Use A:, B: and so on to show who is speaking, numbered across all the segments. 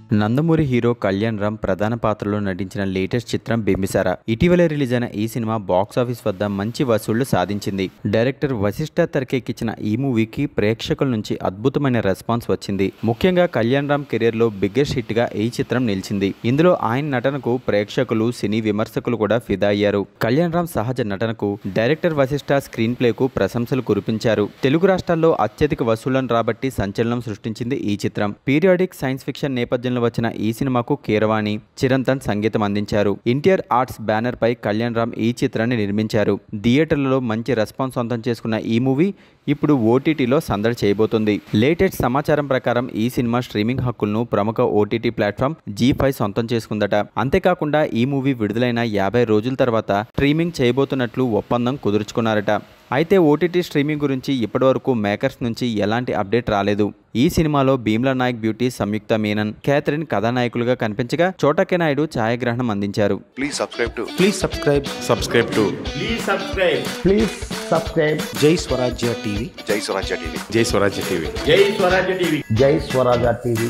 A: Nandamuri hero Kalyan Ram ప్రధాన పాత్రలో నటించిన లేటెస్ట్ చిత్రం బింబిసార ఇటీవలే రిలీజ్ అయిన ఈ సినిమా బాక్స్ ఆఫీస్ వద్ద మంచి వసూళ్లు సాధించింది డైరెక్టర్ వశిష్ఠ తెరకెక్కించిన ఈ మూవీకి ప్రేక్షకుల నుంచి అద్భుతమైన రెస్పాన్స్ వచ్చింది ముఖ్యంగా కళ్యాణ్ రామ్ కెరీర్ లో బిగ్గెస్ట్ హిట్ గా ఈ చిత్రం నిలిచింది ఇందులో ఆయన నటనకు ప్రేక్షకులు సినీ విమర్శకులు కూడా ఫిదా అయ్యారు కళ్యాణ్ రామ్ సహజ నటనకు డైరెక్టర్ వశిష్ఠ స్క్రీన్ ప్లేకు ప్రశంసలు కురిపించారు తెలుగు రాష్ట్రాల్లో అత్యధిక వసూళ్లను రాబట్టి సంచలనం సృష్టించింది ఈ చిత్రం పీరియాడిక్ సైన్స్ ఫిక్షన్ నేపథ్యంలో వచ్చిన ఈ సినిమాకు కీరవాణి చిరంతన్ సంగీతం అందించారు ఇంటియర్ ఆర్ట్స్ బ్యానర్ పై కళ్యాణ్ రామ్ ఈ చిత్రాన్ని నిర్మించారు థియేటర్లలో మంచి రెస్పాన్స్ సొంతం చేసుకున్న ఈ మూవీ ఇప్పుడు ఓటీటీలో సందడి చేయబోతుంది లేటెస్ట్ సమాచారం ప్రకారం ఈ సినిమా స్ట్రీమింగ్ హక్కులను ప్రముఖ ఓటీటీ ప్లాట్ఫామ్ జీ ఫైవ్ సొంతం చేసుకుందట అంతేకాకుండా ఈ మూవీ విడుదలైన యాభై రోజుల తర్వాత స్ట్రీమింగ్ చేయబోతున్నట్లు ఒప్పందం కుదుర్చుకున్నారట అయితే ఓటీటీ స్ట్రీమింగ్ గురించి ఇప్పటివరకు మేకర్స్ నుంచి ఎలాంటి అప్డేట్ రాలేదు ఈ సినిమాలో భీమ్లా నాయక్ బ్యూటీ సంయుక్త మీనన్ క్యాథరిన్ కథానాయకులుగా కనిపించగా చోటకే నాయుడు ఛాయాగ్రహణం అందించారు
B: Please subscribe to
C: Please subscribe. Subscribe to
D: Please subscribe.
E: Please subscribe
C: Jai Swarajya TV.
B: Jai Swarajya TV.
C: Jai Swarajya TV.
D: Jai Swarajya TV.
E: Jai Swaraja TV.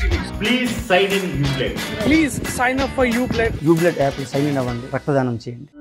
D: Please sign in Uplay.
F: Please sign up for U play
E: యూబ్లెట్ app sign in అవ్వండి రక్తదానం చేయండి